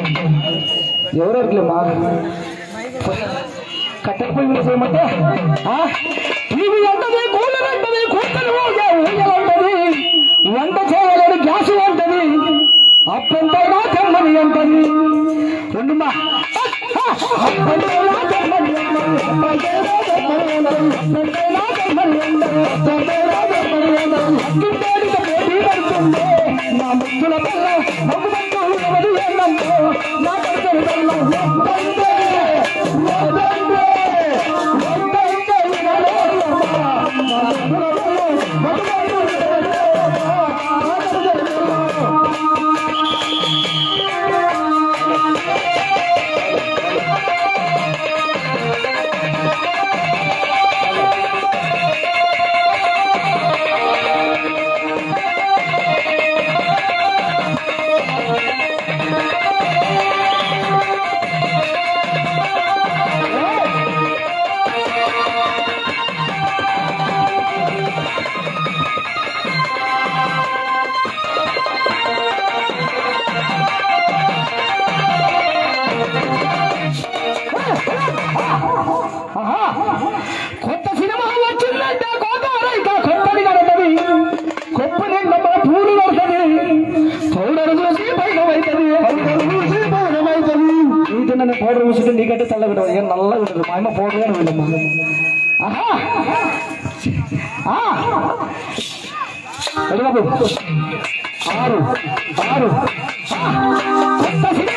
ఎవరెవరిలేమ్మా కట్టెల పొయ్యి మీద చేయమంటే ఆ? టీవీ అంటది కూలర్ అంటది కుక్కలు ఊయలంటది వంట చేయలేని గ్యాస్ అంటది అప్పంతైనా తెమ్మని అంటది రెండుమా అప్పంతైనా తెమ్మని అంటది అప్పంతైనా తెమ్మని అంటది అప్పంతైనా తెమ్మని అంటది అప్పంతైనా తెమ్మని అంటది అక్కింటేడికి పోటీ పడుతుందో నా ముక్కుల పిల్ల మగ్గు మగ్గు ఎవరు ఏమమ్మో నా కడుపుల పిల్ల వద్దంటే వద్దంటే వద్దంటే వినలేదమ్మా. నా ముక్కుల పిల్ల మగ్గు మగ్గు ఎవరు నా కడుపుల పిల్ల ఆహా! కొత్త సినిమా వచ్చిందంటే కోతారైక కొత్తది కడతది కొప్ప నిండా మన పూలు కడతది పౌడర్ చూసి పైనమైతది పౌడర్ చూసి పైనమైతది ఇంటి నన్ను పౌడర్ చూసి నీకంటే తెల్లగా ఏం నల్లగా ఉంటుంది మా అమ్మ పౌడర్ గానే వెళ్ళమ్మా ఆహా ఆ! రెడీ బాబు ఆరు ఆరు ఆ! కొత్త సినిమా